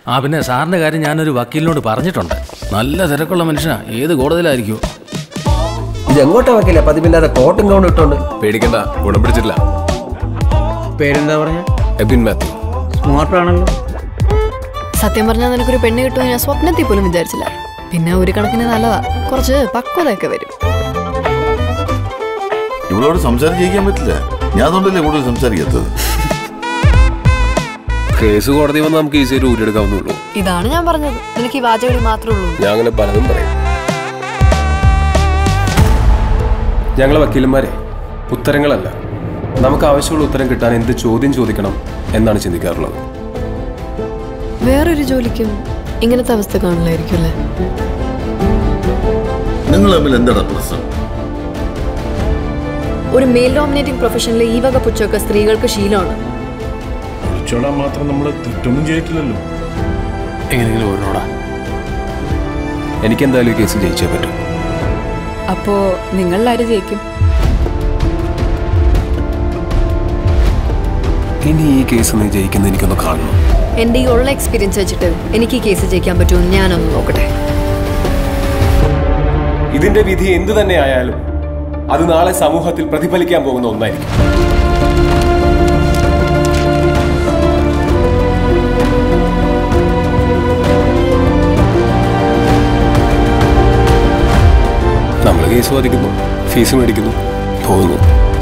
ആ പിന്നെ സാറിന്റെ കാര്യം ഞാനൊരു വക്കീലിനോട് പറഞ്ഞിട്ടുണ്ട് നല്ല തിരക്കുള്ള മനുഷ്യനാ ഏത് കോടതിയിലായിരിക്കും ഇത് എങ്ങോട്ടാ വക്കില്ല പതിവില്ലാതെ കോട്ടും കൗണ്ടും ഇട്ടോണ്ട് പേടിക്കണ്ട ഗുണം പിടിച്ചിട്ടില്ല പേരെന്താ പറഞ്ഞ എബിൻ മാത്യു സ്മാർട്ട് ആണല്ലോ സത്യം പറഞ്ഞാൽ നിനക്കൊരു പെണ്ണ് കിട്ടുമെന്ന് ഞാൻ സ്വപ്നത്തിൽ പോലും വിചാരിച്ചില്ല പിന്നെ ഒരു കണക്കിന് നല്ലതാ കുറച്ച് പക്വതയൊക്കെ വരും ഇവളോട് സംസാരിക്കാൻ പറ്റില്ല ഞാൻ അതുകൊണ്ടല്ലേ കൂടുതൽ സംസാരിക്കാത്തത് കേസ് കോടതി വന്ന് നമുക്ക് ഈസിയായിട്ട് ഊരിയെടുക്കാവുന്നുള്ളൂ ഇതാണ് ഞാൻ പറഞ്ഞത് നിനക്ക് ഈ വാചകളി മാത്രമേ ഉള്ളൂ ഞാൻ അങ്ങനെ പലതും പറയും ഞങ്ങളെ വക്കീലന്മാരെ ഉത്തരങ്ങളല്ല നമുക്ക് ആവശ്യമുള്ള ഉത്തരം കിട്ടാൻ എന്ത് ചോദ്യം ചോദിക്കണം എന്നാണ് ചിന്തിക്കാറുള്ളത് വേറൊരു ജോലിക്കും ഇങ്ങനത്തെ അവസ്ഥ കാണില്ലായിരിക്കും അല്ലേ നിങ്ങൾ തമ്മിൽ എന്താണ് പ്രശ്നം ഒരു മെയിൽ ഡോമിനേറ്റിംഗ് പ്രൊഫഷനിലെ ഈ വക പുച്ചൊക്കെ സ്ത്രീകൾക്ക് ശീലമാണ് ഒളിച്ചോടാൻ മാത്രം നമ്മൾ തെറ്റൊന്നും ചെയ്തിട്ടില്ലല്ലോ എങ്ങനെയെങ്കിലും ഓരോടാ എനിക്ക് എന്തായാലും ഈ കേസ് ജയിച്ചേ പറ്റും അപ്പോ നിങ്ങളിലാര് ജയിക്കും ഇനി ഈ കേസ് നീ ജയിക്കുന്ന എനിക്കൊന്ന് കാണണം എൻ്റെ ഈ ഉള്ള എക്സ്പീരിയൻസ് വെച്ചിട്ട് എനിക്ക് ഈ കേസ് ജയിക്കാൻ പറ്റുമെന്ന് ഞാനൊന്ന് നോക്കട്ടെ ഇതിന്റെ വിധി എന്തു തന്നെ ആയാലും അത് നാളെ സമൂഹത്തിൽ പ്രതിഫലിക്കാൻ പോകുന്ന ഒന്നായിരിക്കും നമ്മൾ കേസ് വാദിക്കുന്നു ഫീസ് മേടിക്കുന്നു പോകുന്നു